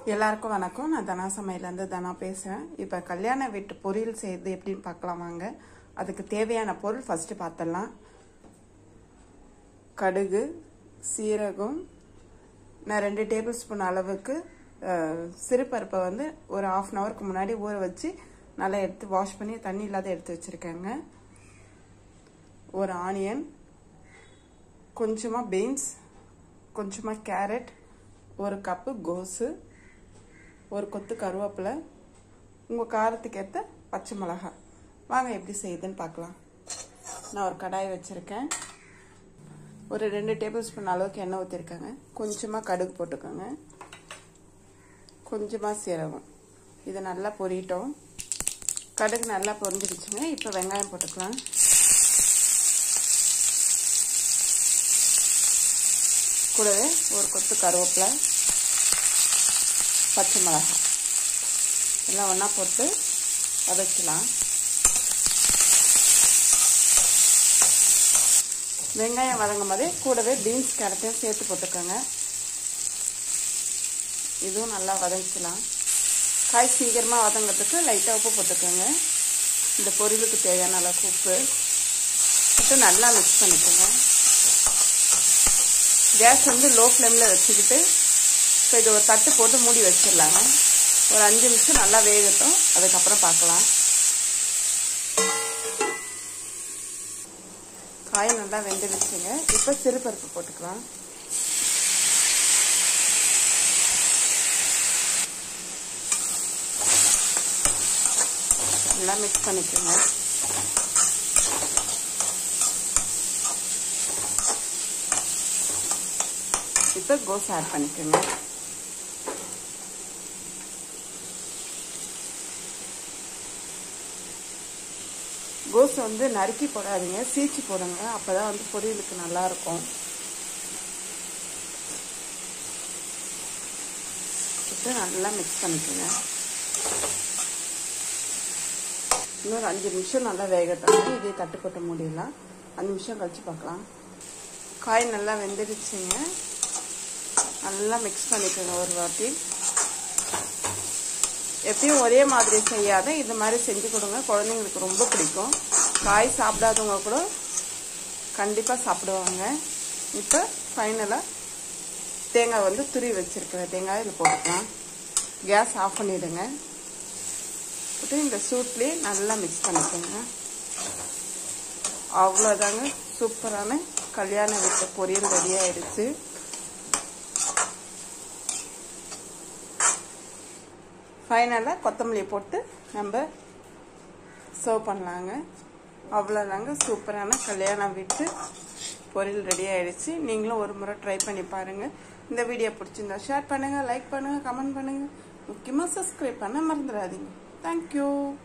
எல்லாருக்கும் வணக்கம் நான் தனா சமையலேருந்து தனா பேசுகிறேன் இப்போ கல்யாண வீட்டு பொரியல் செய்யுது எப்படின்னு பார்க்கலாம் வாங்க அதுக்கு தேவையான பொருள் ஃபஸ்ட்டு பார்த்துடலாம் கடுகு சீரகம் நான் ரெண்டு டேபிள் ஸ்பூன் அளவுக்கு அஹ், சிறுபருப்பை வந்து ஒரு ஆஃப் அன் ஹவருக்கு முன்னாடி ஊற வச்சு நல்லா எடுத்து வாஷ் பண்ணி தண்ணி இல்லாத எடுத்து வச்சுருக்கேங்க ஒரு ஆனியன் கொஞ்சமாக பீன்ஸ் கொஞ்சமாக கேரட் ஒரு கப்பு கோஸு ஒரு கொத்து கருவேப்பிலை உங்கள் காரத்துக்கு ஏற்ற பச்சை மிளகாய் வாங்க எப்படி செய்யுதுன்னு பார்க்கலாம் நான் ஒரு கடாய் வச்சுருக்கேன் ஒரு ரெண்டு டேபிள் ஸ்பூன் அளவுக்கு எண்ணெய் ஊற்றிருக்கேங்க கொஞ்சமாக கடுகு போட்டுக்கோங்க கொஞ்சமாக சீரகம் இது நல்லா பொரியட்டும் கடுகு நல்லா பொரிஞ்சிடுச்சுங்க இப்போ வெங்காயம் போட்டுக்கலாம் கூடவே ஒரு கொத்து கருவேப்பிலை பச்சை மிளகாய் எல்லாம் ஒன்றா போட்டு வதக்கலாம் வெங்காயம் வதங்கும் போதே கூடவே பீன்ஸ் கேரட்டையும் சேர்த்து போட்டுக்கோங்க இதுவும் நல்லா வதக்கலாம் காய் சீக்கிரமாக வதங்கிறதுக்கு லைட்டாக உப்பு போட்டுக்கோங்க இந்த பொரியலுக்கு தேவையான அளவுக்கு உப்பு போட்டு நல்லா மிக்ஸ் பண்ணிக்கோங்க கேஸ் வந்து லோ ஃப்ளேமில் வச்சுக்கிட்டு இப்போ இது ஒரு தட்டு போட்டு மூடி வச்சிடலாங்க ஒரு அஞ்சு நிமிஷம் நல்லா வேகட்டும் அதுக்கப்புறம் பார்க்கலாம் காய் நல்லா வெந்துடுச்சுங்க இப்போ சிறுபருப்பு போட்டுக்கலாம் நல்லா மிக்ஸ் பண்ணிக்கோங்க இப்போ கோஸ் ஆட் பண்ணிக்கோங்க கோஸ் வந்து நறுக்கி போடாதீங்க சீச்சி போடுங்க அப்பதான் வந்து பொரியலுக்கு நல்லா இருக்கும் இப்போ நல்லா மிக்ஸ் பண்ணிக்கோங்க இன்னொரு அஞ்சு நிமிஷம் நல்லா வேகட்டும் இதே தட்டு போட்டு மூடிடலாம் அஞ்சு நிமிஷம் கழிச்சு பார்க்கலாம் காய் நல்லா வெந்துடுச்சுங்க நல்லா மிக்ஸ் பண்ணிக்கோங்க ஒரு வாட்டி எப்பயும் ஒரே மாதிரி செய்யாத இந்த மாதிரி செஞ்சு கொடுங்க குழந்தைங்களுக்கு ரொம்ப பிடிக்கும் காய் சாப்பிடாதவங்க கூட கண்டிப்பாக சாப்பிடுவாங்க இப்போ ஃபைனலாக தேங்காய் வந்து துருவி வச்சுருக்கிறேன் தேங்காய் இதில் போட்டுக்கலாம் கேஸ் ஆஃப் பண்ணிவிடுங்க போட்டு இந்த சூட்லேயே நல்லா மிக்ஸ் பண்ணிக்கோங்க அவ்வளோதாங்க சூப்பரான கல்யாண வீட்டு பொரியல் ரெடி ஆயிடுச்சு ஃபைனலாக கொத்தமல்லி போட்டு நம்ம சர்வ் பண்ணலாங்க அவ்வளோதாங்க சூப்பரான கல்யாணம் வீட்டு பொரியல் ரெடி ஆயிடுச்சு நீங்களும் ஒரு முறை ட்ரை பண்ணி பாருங்கள் இந்த வீடியோ பிடிச்சிருந்தா ஷேர் பண்ணுங்கள் லைக் பண்ணுங்கள் கமெண்ட் பண்ணுங்கள் முக்கியமாக சப்ஸ்கிரைப் பண்ண மறந்துடாதீங்க தேங்க்யூ